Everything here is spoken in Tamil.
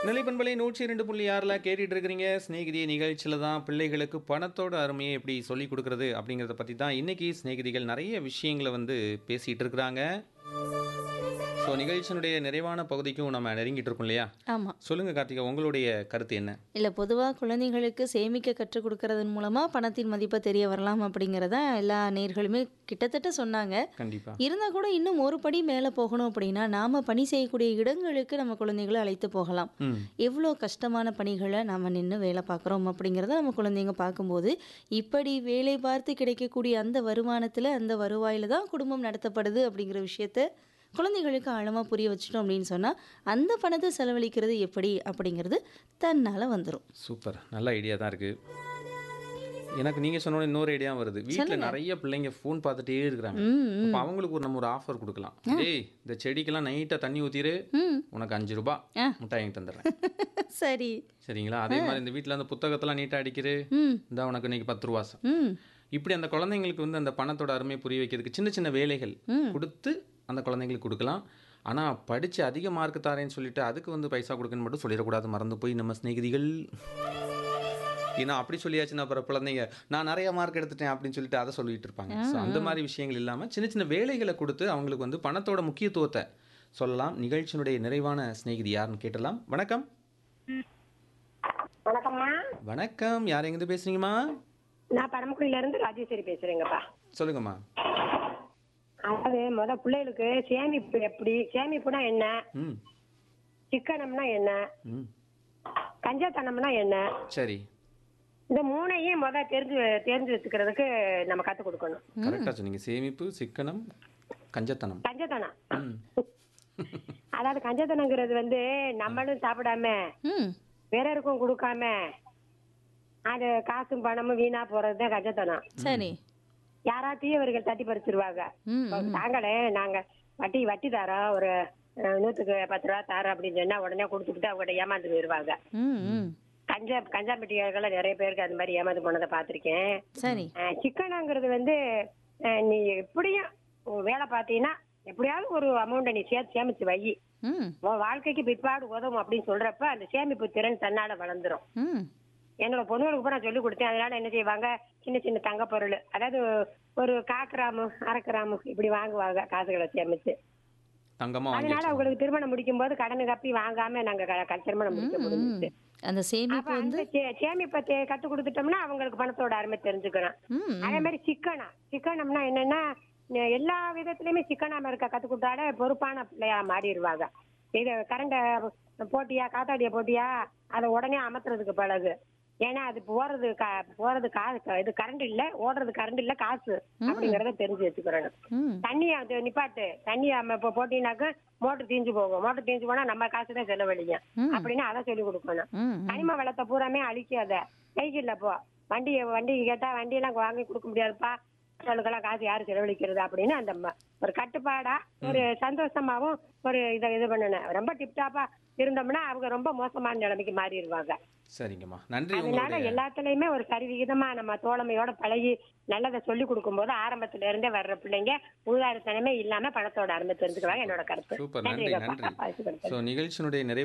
நிலைப்பண்பலை நூற்றி இரண்டு புள்ளி ஆறில் கேட்டுட்டு இருக்கிறீங்க ஸ்நேகிதி நிகழ்ச்சியில் தான் பிள்ளைகளுக்கு பணத்தோட அருமையை எப்படி சொல்லிக் கொடுக்கறது அப்படிங்கிறத பற்றி தான் இன்னைக்கு ஸ்நேகிதிகள் நிறைய விஷயங்களை வந்து பேசிகிட்டு இருக்கிறாங்க ஸோ நிகழ்ச்சியினுடைய நிறைவான பகுதிக்கும் நம்ம நெருங்கிட்டு இருக்கோம் இல்லையா ஆமாம் சொல்லுங்கள் கார்த்திகா உங்களுடைய கருத்து என்ன இல்லை பொதுவாக குழந்தைங்களுக்கு சேமிக்க கற்றுக் கொடுக்கறதன் மூலமாக பணத்தின் மதிப்பை தெரிய வரலாம் அப்படிங்கிறத எல்லா நேர்களுமே கிட்டத்தட்ட சொன்னாங்க கண்டிப்பாக இருந்தால் கூட இன்னும் ஒரு படி மேலே போகணும் அப்படின்னா நாம் பணி செய்யக்கூடிய இடங்களுக்கு நம்ம குழந்தைகளை அழைத்து போகலாம் ம் எவ்வளோ கஷ்டமான பணிகளை நம்ம நின்று வேலை பார்க்குறோம் அப்படிங்கிறத நம்ம குழந்தைங்க பார்க்கும்போது இப்படி வேலை பார்த்து கிடைக்கக்கூடிய அந்த வருமானத்தில் அந்த வருவாயில் தான் குடும்பம் நடத்தப்படுது அப்படிங்கிற விஷயத்த குழந்தைகளுக்கு ஆழமாக புரிய வச்சிட்டோம் அப்படின்னு சொன்னால் அந்த பணத்தை செலவழிக்கிறது எப்படி அப்படிங்கிறது தன்னால் வந்துடும் சூப்பர் நல்ல ஐடியா தான் இருக்குது எனக்கு நீங்கள் சொன்ன இன்னொரு ஐடியா வருது வீட்டில் நிறைய பிள்ளைங்க ஃபோன் பார்த்துட்டே இருக்கிறாங்க ம் அப்போ அவங்களுக்கு ஒரு நம்ம ஒரு ஆஃபர் கொடுக்கலாம் ஏய் இந்த செடிக்கெல்லாம் நைட்டாக தண்ணி ஊற்றிரு ம் உனக்கு அஞ்சு ரூபா ஆ. முட்டாய் வாங்கி தந்துடுறேன் சரி சரிங்களா அதே மாதிரி இந்த வீட்டில் அந்த புத்தகத்தெல்லாம் நீட்டாக அடிக்கிறு ம் இந்த உனக்கு இன்னைக்கு பத்து ரூபா சார் ம் இப்படி அந்த குழந்தைங்களுக்கு வந்து அந்த பணத்தோட அருமை புரிய வைக்கிறதுக்கு சின்ன சின்ன வேலைகள் ம். கொடுத்து அந்த குழந்தைங்களுக்கு கொடுக்கலாம் ஆனால் படித்து அதிக மார்க் தாரேன்னு சொல்லிட்டு அதுக்கு வந்து பைசா கொடுக்கணும்னு மட்டும் சொல்லிடக்கூடாது மறந்து போய் நம்ம சிநேகிதிகள் ஏன்னா அப்படி சொல்லியாச்சுன்னா அப்புறம் குழந்தைங்க நான் நிறைய மார்க் எடுத்துட்டேன் அப்படின்னு சொல்லிட்டு அதை சொல்லிட்டு இருப்பாங்க ஸோ அந்த மாதிரி விஷயங்கள் இல்லாமல் சின்ன சின்ன வேலைகளை கொடுத்து அவங்களுக்கு வந்து பணத்தோட முக்கியத்துவத்தை சொல்லலாம் நிகழ்ச்சியினுடைய நிறைவான சிநேகிதி யாருன்னு கேட்டலாம் வணக்கம் வணக்கம்மா வணக்கம் யார் எங்கேருந்து பேசுறீங்கம்மா நான் பரமக்குடியில இருந்து ராஜேஸ்வரி பேசுறேங்கப்பா சொல்லுங்கம்மா அதாவது முத பிள்ளைகளுக்கு சேமிப்பு எப்படி சேமிப்புனா என்ன ம் சிக்கனம்னா என்ன ம் கஞ்சத்தனம்னா என்ன சரி இந்த மூணையும் முத தெரிஞ்சு தெரிஞ்சு வச்சுக்கிறதுக்கு நம்ம கத்து கொடுக்கணும் கரெக்டாக சொன்னீங்க சேமிப்பு சிக்கனம் கஞ்சத்தனம் கஞ்சத்தனம் ம் அதாவது கஞ்சத்தனங்கிறது வந்து நம்மளும் சாப்பிடாம ம் பிறருக்கும் கொடுக்காம அது காசும் பணமும் வீணா போறதுதான் கஞ்சத்தனம் சரி யாராத்தையும் இவர்கள் தட்டி பறிச்சிருவாங்க ம் நாங்களே நாங்க வட்டி வட்டி தரோம் ஒரு அஹ், நூத்துக்கு பத்து ரூபா தரோம் அப்படின்னு சொன்னா உடனே கொடுத்துட்டு அவங்ககிட்ட ஏமாந்து போயிருவாங்க ம் ம் கஞ்சா கஞ்சாம்பட்டியார்கள நிறைய பேருக்கு அது மாதிரி ஏமாந்து போனதை பார்த்திருக்கேன் சரி அஹ், சிக்கனாங்கிறது வந்து அஹ், நீ எப்படியும் உன் வேலை பார்த்தீங்கன்னா எப்படியாவது ஒரு அமௌண்ட்டை நீ சேர்த்து சேமிச்சு வை ம் உன் வாழ்க்கைக்கு பிற்பாடு உதவும் அப்படின்னு சொல்றப்ப அந்த சேமிப்பு திறன் தன்னால வளர்ந்துரும் ம் என்னோட பொண்ணுகளுக்கு கூட நான் சொல்லி கொடுத்தேன் அதனால என்ன செய்வாங்க சின்ன சின்ன தங்க பொருள் அதாவது ஒரு காக்கிராமு அரைக்கிராமு இப்படி வாங்குவாங்க காசுகளை சேமிச்சு தங்கமாக வாங்கி அதனால அவங்களுக்கு திருமணம் முடிக்கும் போது கடன் கப்பி வாங்காம நாங்க க- க- திருமணம் முடிக்க முடிஞ்சுச்சு அந்த அப்ப சேமிப்பு வந்து அந்த சே- சேமிப்பை தே- கத்து கொடுத்துட்டோம்னா அவங்களுக்கு பணத்தோட அருமை தெரிஞ்சுக்கிறோம் ம் அதே மாதிரி சிக்கனம் சிக்கனம்னா என்னன்னா ந- எல்லா விதத்திலயுமே சிக்கனாம இருக்க கத்து கொடுத்தாலே பொறுப்பான பிள்ளையா மாறிடுவாங்க இது கரண்ட போட்டியா காத்தாடிய போட்டியா அதை உடனே அமர்த்துறதுக்கு பழகு ஏன்னா அது போறது கா- போறது காசு இது கரண்ட் இல்ல ஓடுறது கரண்ட் இல்ல காசு அப்படிங்கறத தெரிஞ்சு வச்சுக்கிறோம் ம் தண்ணி அது நிப்பாட்டு தண்ணி நம்ம இப்போ போட்டீங்கன்னாக்க மோட்டர் தீஞ்சு போகும் மோட்டர் தீஞ்சு போனா நம்ம காசு தான் செலவழிங்க ம். அப்படின்னு அதை சொல்லி கொடுக்கணும் ம் கனிம வளத்தை பூராமே அழிக்காத சைக்கிள்ல போ வண்டி வண்டிக்கு கேட்டா வண்டியெல்லாம் வாங்கி கொடுக்க முடியாதுப்பா அவளுக்கெல்லாம் காசு யாரு செலவழிக்கிறது அப்படின்னு அந்த ம- ஒரு கட்டுப்பாடா ஒரு சந்தோஷமாவும் ஒரு இதை இது பண்ணணும் ரொம்ப டிப்டாப்பா இருந்தோம்னா அவங்க ரொம்ப மோசமான நிலைமைக்கு மாறிடுவாங்க சரிங்கம்மா நன்றி அதனால உங்களுடைய எல்லாத்துலயுமே ஒரு சரிவிகிதமா நம்ம தோழமையோட பழகி நல்லதை சொல்லி கொடுக்கும்போது ஆரம்பத்துல இருந்தே வர்ற பிள்ளைங்க ஊதாரித்தனமே இல்லாம பணத்தோட அருமை தெரிஞ்சுக்குவாங்க என்னோட கருத்து சூப்பர் நன்றி நன்றிங்கப்பா. நன்றி வாய்ப்பு கொடுத்ததுக்கு. ஸோ நிகழ்ச்சியினுடைய நிறைவு